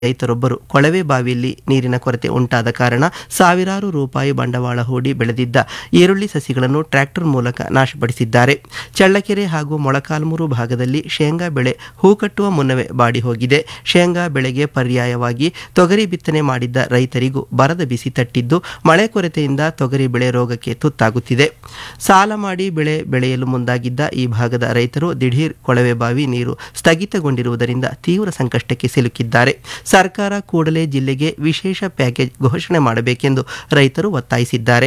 ರೈತರೊಬ್ಬರು ಕೊಳವೆ ಬಾವಿಯಲ್ಲಿ ನೀರಿನ ಕೊರತೆ ಉಂಟಾದ ಕಾರಣ ಸಾವಿರಾರು ರೂಪಾಯಿ ಬಂಡವಾಳ ಹೂಡಿ ಬೆಳೆದಿದ್ದ ಈರುಳ್ಳಿ ಸಸಿಗಳನ್ನು ಟ್ರ್ಯಾಕ್ಟರ್ ಮೂಲಕ ನಾಶಪಡಿಸಿದ್ದಾರೆ ಚಳ್ಳಕೆರೆ ಹಾಗೂ ಮೊಳಕಾಲ್ಮೂರು ಭಾಗದಲ್ಲಿ ಶೇಂಗಾ ಬೆಳೆ ಹೂ ಕಟ್ಟುವ ಮುನ್ನವೇ ಬಾಡಿ ಹೋಗಿದೆ ಶೇಂಗಾ ಬೆಳೆಗೆ ಪರ್ಯಾಯವಾಗಿ ತೊಗರಿ ಬಿತ್ತನೆ ಮಾಡಿದ್ದ ರೈತರಿಗೂ ಬರದ ಬಿಸಿ ತಟ್ಟಿದ್ದು ಮಳೆ ಕೊರತೆಯಿಂದ ತೊಗರಿ ಬೆಳೆ ರೋಗಕ್ಕೆ ತುತ್ತಾಗುತ್ತಿದೆ ಸಾಲ ಮಾಡಿ ಬೆಳೆ ಬೆಳೆಯಲು ಮುಂದಾಗಿದ್ದ ಈ ಭಾಗದ ರೈತರು ದಿಢೀರ್ ಕೊಳವೆ ಬಾವಿ ನೀರು ಸ್ಥಗಿತಗೊಂಡಿರುವುದರಿಂದ ತೀವ್ರ ಸಂಕಷ್ಟಕ್ಕೆ ಸಿಲುಕಿದ್ದಾರೆ ಸರ್ಕಾರ ಕೂಡಲೇ ಜಿಲ್ಲೆಗೆ ವಿಶೇಷ ಪ್ಯಾಕೇಜ್ ಘೋಷಣೆ ಮಾಡಬೇಕೆಂದು ರೈತರು ಒತ್ತಾಯಿಸಿದ್ದಾರೆ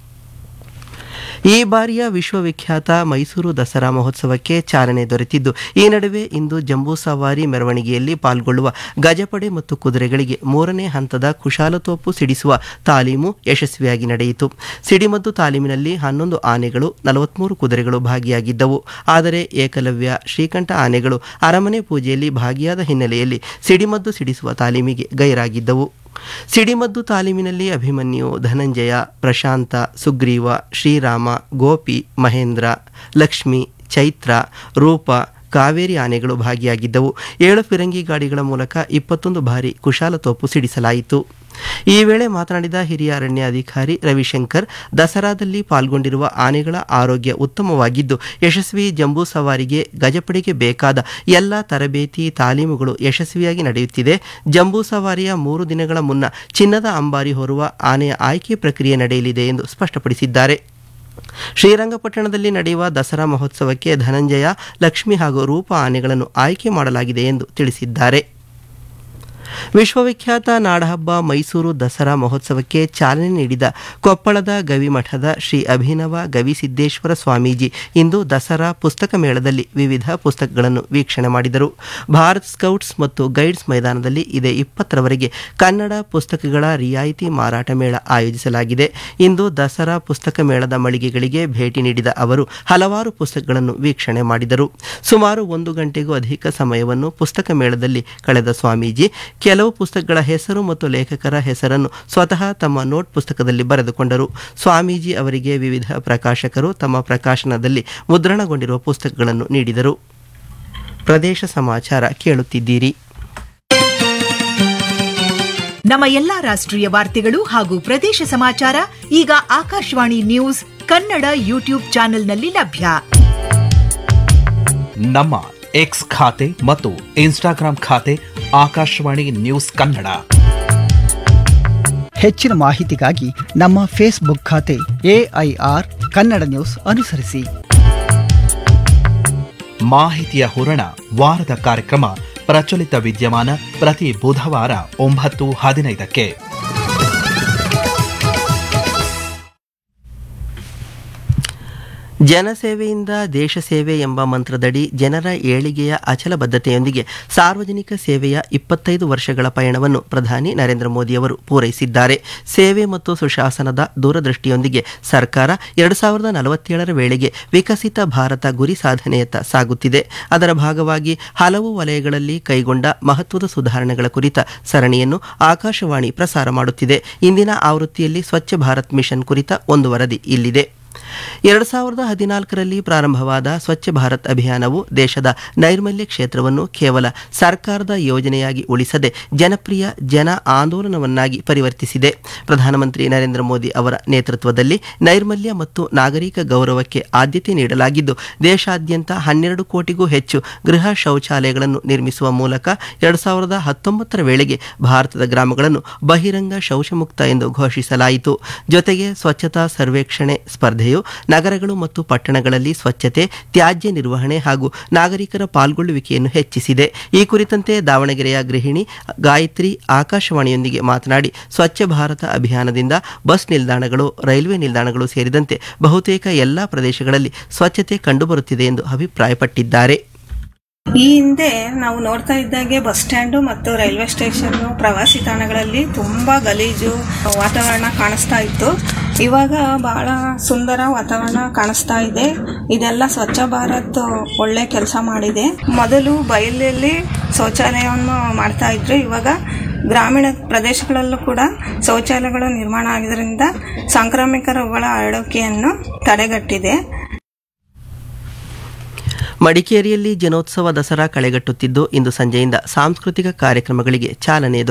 ಈ ಬಾರಿಯ ವಿಶ್ವವಿಖ್ಯಾತ ಮೈಸೂರು ದಸರಾ ಮಹೋತ್ಸವಕ್ಕೆ ಚಾಲನೆ ದೊರೆತಿದ್ದು ಈ ನಡುವೆ ಇಂದು ಜಂಬೂ ಸವಾರಿ ಮೆರವಣಿಗೆಯಲ್ಲಿ ಪಾಲ್ಗೊಳ್ಳುವ ಗಜಪಡೆ ಮತ್ತು ಕುದುರೆಗಳಿಗೆ ಮೂರನೇ ಹಂತದ ಕುಶಾಲತೋಪು ಸಿಡಿಸುವ ತಾಲೀಮು ಯಶಸ್ವಿಯಾಗಿ ನಡೆಯಿತು ಸಿಡಿಮದ್ದು ತಾಲೀಮಿನಲ್ಲಿ ಹನ್ನೊಂದು ಆನೆಗಳು ನಲವತ್ಮೂರು ಕುದುರೆಗಳು ಭಾಗಿಯಾಗಿದ್ದವು ಆದರೆ ಏಕಲವ್ಯ ಶ್ರೀಕಂಠ ಆನೆಗಳು ಅರಮನೆ ಪೂಜೆಯಲ್ಲಿ ಭಾಗಿಯಾದ ಹಿನ್ನೆಲೆಯಲ್ಲಿ ಸಿಡಿಮದ್ದು ಸಿಡಿಸುವ ತಾಲೀಮಿಗೆ ಗೈರಾಗಿದ್ದವು ಸಿಡಿಮದ್ದು ತಾಲೀಮಿನಲ್ಲಿ ಅಭಿಮನ್ಯು ಧನಂಜಯ ಪ್ರಶಾಂತ ಸುಗ್ರೀವ ಶ್ರೀರಾಮ ಗೋಪಿ ಮಹೇಂದ್ರ ಲಕ್ಷ್ಮಿ ಚೈತ್ರ ರೂಪ ಕಾವೇರಿ ಆನೆಗಳು ಭಾಗಿಯಾಗಿದ್ದವು ಏಳು ಫಿರಂಗಿ ಗಾಡಿಗಳ ಮೂಲಕ ಇಪ್ಪತ್ತೊಂದು ಬಾರಿ ಕುಶಾಲತೋಪು ಸಿಡಿಸಲಾಯಿತು ಈ ವೇಳೆ ಮಾತನಾಡಿದ ಹಿರಿಯ ಅರಣ್ಯಾಧಿಕಾರಿ ರವಿಶಂಕರ್ ದಸರಾದಲ್ಲಿ ಪಾಲ್ಗೊಂಡಿರುವ ಆನೆಗಳ ಆರೋಗ್ಯ ಉತ್ತಮವಾಗಿದ್ದು ಯಶಸ್ವಿ ಜಂಬೂ ಸವಾರಿಗೆ ಗಜಪಡೆಗೆ ಬೇಕಾದ ಎಲ್ಲ ತರಬೇತಿ ತಾಲೀಮುಗಳು ಯಶಸ್ವಿಯಾಗಿ ನಡೆಯುತ್ತಿದೆ ಜಂಬೂ ಸವಾರಿಯ ಮೂರು ದಿನಗಳ ಮುನ್ನ ಚಿನ್ನದ ಅಂಬಾರಿ ಹೊರುವ ಆನೆಯ ಆಯ್ಕೆ ಪ್ರಕ್ರಿಯೆ ನಡೆಯಲಿದೆ ಎಂದು ಸ್ಪಷ್ಟಪಡಿಸಿದ್ದಾರೆ ಶ್ರೀರಂಗಪಟ್ಟಣದಲ್ಲಿ ನಡೆಯುವ ದಸರಾ ಮಹೋತ್ಸವಕ್ಕೆ ಧನಂಜಯ ಲಕ್ಷ್ಮಿ ಹಾಗೂ ರೂಪ ಆನೆಗಳನ್ನು ಆಯ್ಕೆ ಮಾಡಲಾಗಿದೆ ಎಂದು ತಿಳಿಸಿದ್ದಾರೆ ವಿಶ್ವವಿಖ್ಯಾತ ನಾಡಹಬ್ಬ ಮೈಸೂರು ದಸರಾ ಮಹೋತ್ಸವಕ್ಕೆ ಚಾಲನೆ ನೀಡಿದ ಕೊಪ್ಪಳದ ಗವಿಮಠದ ಶ್ರೀ ಅಭಿನವ ಗವಿಸಿದ್ದೇಶ್ವರ ಸ್ವಾಮೀಜಿ ಇಂದು ದಸರಾ ಪುಸ್ತಕ ಮೇಳದಲ್ಲಿ ವಿವಿಧ ಪುಸ್ತಕಗಳನ್ನು ವೀಕ್ಷಣೆ ಮಾಡಿದರು ಭಾರತ್ ಸ್ಕೌಟ್ಸ್ ಮತ್ತು ಗೈಡ್ಸ್ ಮೈದಾನದಲ್ಲಿ ಇದೇ ಇಪ್ಪತ್ತರವರೆಗೆ ಕನ್ನಡ ಪುಸ್ತಕಗಳ ರಿಯಾಯಿತಿ ಮಾರಾಟ ಮೇಳ ಆಯೋಜಿಸಲಾಗಿದೆ ಇಂದು ದಸರಾ ಪುಸ್ತಕ ಮೇಳದ ಮಳಿಗೆಗಳಿಗೆ ಭೇಟಿ ನೀಡಿದ ಅವರು ಹಲವಾರು ಪುಸ್ತಕಗಳನ್ನು ವೀಕ್ಷಣೆ ಮಾಡಿದರು ಸುಮಾರು ಒಂದು ಗಂಟೆಗೂ ಅಧಿಕ ಸಮಯವನ್ನು ಪುಸ್ತಕ ಮೇಳದಲ್ಲಿ ಕಳೆದ ಸ್ವಾಮೀಜಿ ಕೆಲವು ಪುಸ್ತಕಗಳ ಹೆಸರು ಮತ್ತು ಲೇಖಕರ ಹೆಸರನ್ನು ಸ್ವತಃ ತಮ್ಮ ನೋಟ್ ಪುಸ್ತಕದಲ್ಲಿ ಬರೆದುಕೊಂಡರು ಸ್ವಾಮೀಜಿ ಅವರಿಗೆ ವಿವಿಧ ಪ್ರಕಾಶಕರು ತಮ್ಮ ಪ್ರಕಾಶನದಲ್ಲಿ ಮುದ್ರಣಗೊಂಡಿರುವ ಪುಸ್ತಕಗಳನ್ನು ನೀಡಿದರು ಪ್ರದೇಶ ಸಮಾಚಾರ ಕೇಳುತ್ತಿದ್ದೀರಿ ನಮ್ಮ ಎಲ್ಲಾ ರಾಷ್ಟ್ರೀಯ ವಾರ್ತೆಗಳು ಹಾಗೂ ಪ್ರದೇಶ ಸಮಾಚಾರ ಈಗ ಆಕಾಶವಾಣಿ ನ್ಯೂಸ್ ಕನ್ನಡ ಯೂಟ್ಯೂಬ್ ಚಾನೆಲ್ನಲ್ಲಿ ಲಭ್ಯ ನಮ್ಮ ಎಕ್ಸ್ ಖಾತೆ ಮತ್ತು ಇನ್ಸ್ಟಾಗ್ರಾಂ ಖಾತೆ ಆಕಾಶವಾಣಿ ನ್ಯೂಸ್ ಕನ್ನಡ ಹೆಚ್ಚಿನ ಮಾಹಿತಿಗಾಗಿ ನಮ್ಮ ಫೇಸ್ಬುಕ್ ಖಾತೆ ಎಐಆರ್ ಕನ್ನಡ ನ್ಯೂಸ್ ಅನುಸರಿಸಿ ಮಾಹಿತಿಯ ಹೂರಣ ವಾರದ ಕಾರ್ಯಕ್ರಮ ಪ್ರಚಲಿತ ವಿದ್ಯಮಾನ ಪ್ರತಿ ಬುಧವಾರ ಒಂಬತ್ತು ಹದಿನೈದಕ್ಕೆ ಜನಸೇವೆಯಿಂದ ದೇಶ ಸೇವೆ ಎಂಬ ಮಂತ್ರದಡಿ ಜನರ ಏಳಿಗೆಯ ಅಚಲ ಬದ್ಧತೆಯೊಂದಿಗೆ ಸಾರ್ವಜನಿಕ ಸೇವೆಯ ಇಪ್ಪತ್ತೈದು ವರ್ಷಗಳ ಪಯಣವನ್ನು ಪ್ರಧಾನಿ ನರೇಂದ್ರ ಮೋದಿಯವರು ಪೂರೈಸಿದ್ದಾರೆ ಸೇವೆ ಮತ್ತು ಸುಶಾಸನದ ದೂರದೃಷ್ಟಿಯೊಂದಿಗೆ ಸರ್ಕಾರ ಎರಡು ಸಾವಿರದ ನಲವತ್ತೇಳರ ವೇಳೆಗೆ ವಿಕಸಿತ ಭಾರತ ಗುರಿ ಸಾಧನೆಯತ್ತ ಸಾಗುತ್ತಿದೆ ಅದರ ಭಾಗವಾಗಿ ಹಲವು ವಲಯಗಳಲ್ಲಿ ಕೈಗೊಂಡ ಮಹತ್ವದ ಸುಧಾರಣೆಗಳ ಕುರಿತ ಸರಣಿಯನ್ನು ಆಕಾಶವಾಣಿ ಪ್ರಸಾರ ಮಾಡುತ್ತಿದೆ ಇಂದಿನ ಆವೃತ್ತಿಯಲ್ಲಿ ಸ್ವಚ್ಛ ಭಾರತ್ ಮಿಷನ್ ಕುರಿತ ಒಂದು ವರದಿ ಇಲ್ಲಿದೆ ಎರಡು ಸಾವಿರದ ಹದಿನಾಲ್ಕರಲ್ಲಿ ಪ್ರಾರಂಭವಾದ ಸ್ವಚ್ಛ ಭಾರತ್ ಅಭಿಯಾನವು ದೇಶದ ನೈರ್ಮಲ್ಯ ಕ್ಷೇತ್ರವನ್ನು ಕೇವಲ ಸರ್ಕಾರದ ಯೋಜನೆಯಾಗಿ ಉಳಿಸದೆ ಜನಪ್ರಿಯ ಜನ ಆಂದೋಲನವನ್ನಾಗಿ ಪರಿವರ್ತಿಸಿದೆ ಪ್ರಧಾನಮಂತ್ರಿ ನರೇಂದ್ರ ಮೋದಿ ಅವರ ನೇತೃತ್ವದಲ್ಲಿ ನೈರ್ಮಲ್ಯ ಮತ್ತು ನಾಗರಿಕ ಗೌರವಕ್ಕೆ ಆದ್ಯತೆ ನೀಡಲಾಗಿದ್ದು ದೇಶಾದ್ಯಂತ ಹನ್ನೆರಡು ಕೋಟಿಗೂ ಹೆಚ್ಚು ಗೃಹ ಶೌಚಾಲಯಗಳನ್ನು ನಿರ್ಮಿಸುವ ಮೂಲಕ ಎರಡು ಸಾವಿರದ ಹತ್ತೊಂಬತ್ತರ ವೇಳೆಗೆ ಭಾರತದ ಗ್ರಾಮಗಳನ್ನು ಬಹಿರಂಗ ಶೌಚಮುಕ್ತ ಎಂದು ಘೋಷಿಸಲಾಯಿತು ಜೊತೆಗೆ ಸ್ವಚ್ಛತಾ ಸರ್ವೇಕ್ಷಣೆ ಸ್ಪರ್ಧೆಯು ನಗರಗಳು ಮತ್ತು ಪಟ್ಟಣಗಳಲ್ಲಿ ಸ್ವಚ್ಛತೆ ತ್ಯಾಜ್ಯ ನಿರ್ವಹಣೆ ಹಾಗೂ ನಾಗರಿಕರ ಪಾಲ್ಗೊಳ್ಳುವಿಕೆಯನ್ನು ಹೆಚ್ಚಿಸಿದೆ ಈ ಕುರಿತಂತೆ ದಾವಣಗೆರೆಯ ಗೃಹಿಣಿ ಗಾಯತ್ರಿ ಆಕಾಶವಾಣಿಯೊಂದಿಗೆ ಮಾತನಾಡಿ ಸ್ವಚ್ಛ ಭಾರತ ಅಭಿಯಾನದಿಂದ ಬಸ್ ನಿಲ್ದಾಣಗಳು ರೈಲ್ವೆ ನಿಲ್ದಾಣಗಳು ಸೇರಿದಂತೆ ಬಹುತೇಕ ಎಲ್ಲಾ ಪ್ರದೇಶಗಳಲ್ಲಿ ಸ್ವಚ್ಛತೆ ಕಂಡುಬರುತ್ತಿದೆ ಎಂದು ಅಭಿಪ್ರಾಯಪಟ್ಟಿದ್ದಾರೆ ಈ ಹಿಂದೆ ನಾವು ನೋಡ್ತಾ ಇದ್ದಾಗೆ ಬಸ್ ಸ್ಟ್ಯಾಂಡು ಮತ್ತು ರೈಲ್ವೆ ಸ್ಟೇಷನ್ ಪ್ರವಾಸಿ ತಾಣಗಳಲ್ಲಿ ತುಂಬಾ ಗಲೀಜು ವಾತಾವರಣ ಕಾಣಿಸ್ತಾ ಇತ್ತು ಇವಾಗ ಬಹಳ ಸುಂದರ ವಾತಾವರಣ ಕಾಣಿಸ್ತಾ ಇದೆ ಇದೆಲ್ಲ ಸ್ವಚ್ಛ ಭಾರತ್ ಒಳ್ಳೆ ಕೆಲಸ ಮಾಡಿದೆ ಮೊದಲು ಬಯಲಲ್ಲಿ ಶೌಚಾಲಯವನ್ನು ಮಾಡ್ತಾ ಇದ್ರು ಇವಾಗ ಗ್ರಾಮೀಣ ಪ್ರದೇಶಗಳಲ್ಲೂ ಕೂಡ ಶೌಚಾಲಯಗಳು ನಿರ್ಮಾಣ ಆಗಿದ್ದರಿಂದ ಸಾಂಕ್ರಾಮಿಕ ರೋಗಗಳ ಹರಡುವಿಕೆಯನ್ನು ತಡೆಗಟ್ಟಿದೆ ಮಡಿಕೇರಿಯಲ್ಲಿ ಜನೋತ್ಸವ ದಸರಾ ಕಳೆಗಟ್ಟುತ್ತಿದ್ದು ಇಂದು ಸಂಜೆಯಿಂದ ಸಾಂಸ್ಕೃತಿಕ ಕಾರ್ಯಕ್ರಮಗಳಿಗೆ ಚಾಲನೆ